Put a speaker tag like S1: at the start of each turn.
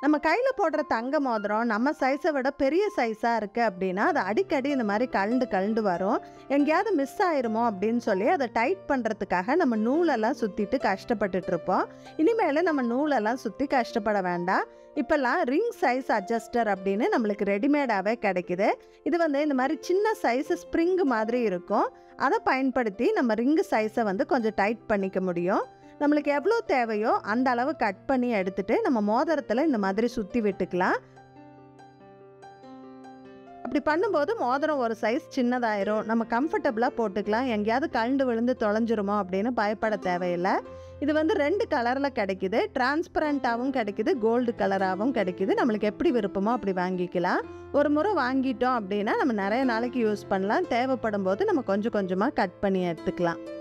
S1: நம்ம கையில் போடுற தங்க மோதிரம் நம்ம சைஸை விட பெரிய சைஸாக இருக்குது அப்படின்னா அது அடிக்கடி இந்த மாதிரி கழண்டு கழண்டு வரும் எங்கேயாவது மிஸ் ஆயிருமோ அப்படின்னு சொல்லி அதை டைட் பண்ணுறதுக்காக நம்ம நூலெல்லாம் சுற்றிட்டு கஷ்டப்பட்டுட்டு இருப்போம் இனிமேல் நம்ம நூலெல்லாம் சுற்றி கஷ்டப்பட வேண்டாம் இப்போல்லாம் ரிங் சைஸ் அட்ஜஸ்டர் அப்படின்னு நம்மளுக்கு ரெடிமேடாகவே கிடைக்குது இது வந்து இந்த மாதிரி சின்ன சைஸ் ஸ்ப்ரிங் மாதிரி இருக்கும் அதை பயன்படுத்தி நம்ம ரிங்கு சைஸை வந்து கொஞ்சம் டைட் பண்ணிக்க முடியும் நம்மளுக்கு எவ்வளோ தேவையோ அந்த அளவு கட் பண்ணி எடுத்துட்டு நம்ம மோதிரத்தில் இந்த மாதிரி சுற்றி விட்டுக்கலாம் அப்படி பண்ணும்போது மோதிரம் ஒரு சைஸ் சின்னதாயிரும் நம்ம கம்ஃபர்டபுளாக போட்டுக்கலாம் எங்கேயாவது கழண்டு விழுந்து தொலைஞ்சிருமோ அப்படின்னு பயப்பட தேவையில்லை இது வந்து ரெண்டு கலரில் கிடைக்குது டிரான்ஸ்பரண்ட்டாகவும் கிடைக்குது கோல்டு கலராகவும் கிடைக்குது நம்மளுக்கு எப்படி விருப்பமோ அப்படி வாங்கிக்கலாம் ஒரு முறை வாங்கிட்டோம் அப்படின்னா நம்ம நிறைய நாளைக்கு யூஸ் பண்ணலாம் தேவைப்படும் போது நம்ம கொஞ்சம் கொஞ்சமாக கட் பண்ணி எடுத்துக்கலாம்